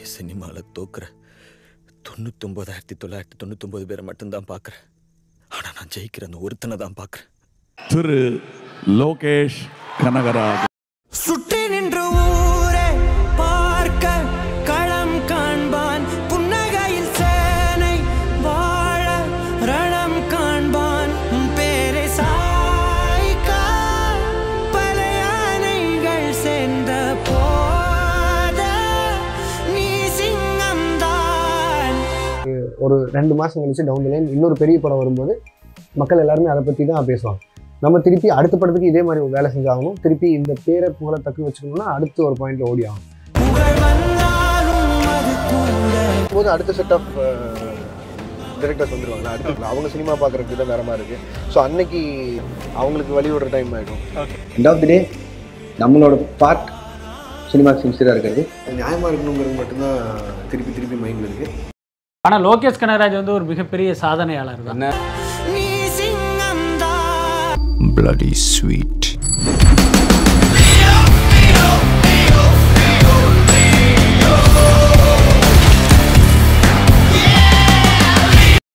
சினிமாவில் தோக்குற தொண்ணூத்தொம்பதாயிரத்தி தொள்ளாயிரத்தி தொண்ணூத்தொம்பது பேரை மட்டும்தான் பார்க்குறேன் ஆனால் நான் ஜெயிக்கிற அந்த ஒருத்தனை தான் பார்க்குறேன் திரு லோகேஷ் கனகராஜ் சுற்றி நின்று ஊரே பார்க்க களம் காண்பான் புன்னகையில் சேனை வாழ ரணம் காண்பான் உன் பேரை சாய்க்க பல யானைகள் சேர்ந்த போத நீ சிங்கம்தான் ஒரு ரெண்டு மாதம் கழிச்சு டவுன் தி லைன் இன்னொரு பெரிய படம் வரும்போது மக்கள் எல்லாருமே அதை பற்றி தான் பேசுவாங்க நம்ம திருப்பி அடுத்த படத்துக்கு இதே மாதிரி ஒரு வேலை செஞ்சாகணும் திருப்பி இந்த பேரை புகழ தக்க வச்சுக்கணும்னா அடுத்து ஒரு பாயிண்ட்ல ஓடி ஆகணும் புகழ் வந்தாலும் அது கூட போது அடுத்த செட் ஆஃப் டிரெக்டர்ஸ் வந்துருவாங்க அடுத்து அவங்க சினிமா பார்க்குற விதம் வேற மாதிரி இருக்கு ஸோ அன்னைக்கு அவங்களுக்கு வழி விடுற டைம் ஆகிடும் எண்ட் ஆஃப் தி டே நம்மளோட பார்ட் சினிமா சின்சியராக இருக்கிறது நியாயமாக இருக்கணுங்கிறது மட்டும்தான் திருப்பி திருப்பி மைண்டில் இருக்குது ஆனால் லோகேஷ் கனகராஜ் வந்து ஒரு மிகப்பெரிய சாதனையாளர் தான் நீ சிங்கம்தான் bloody sweet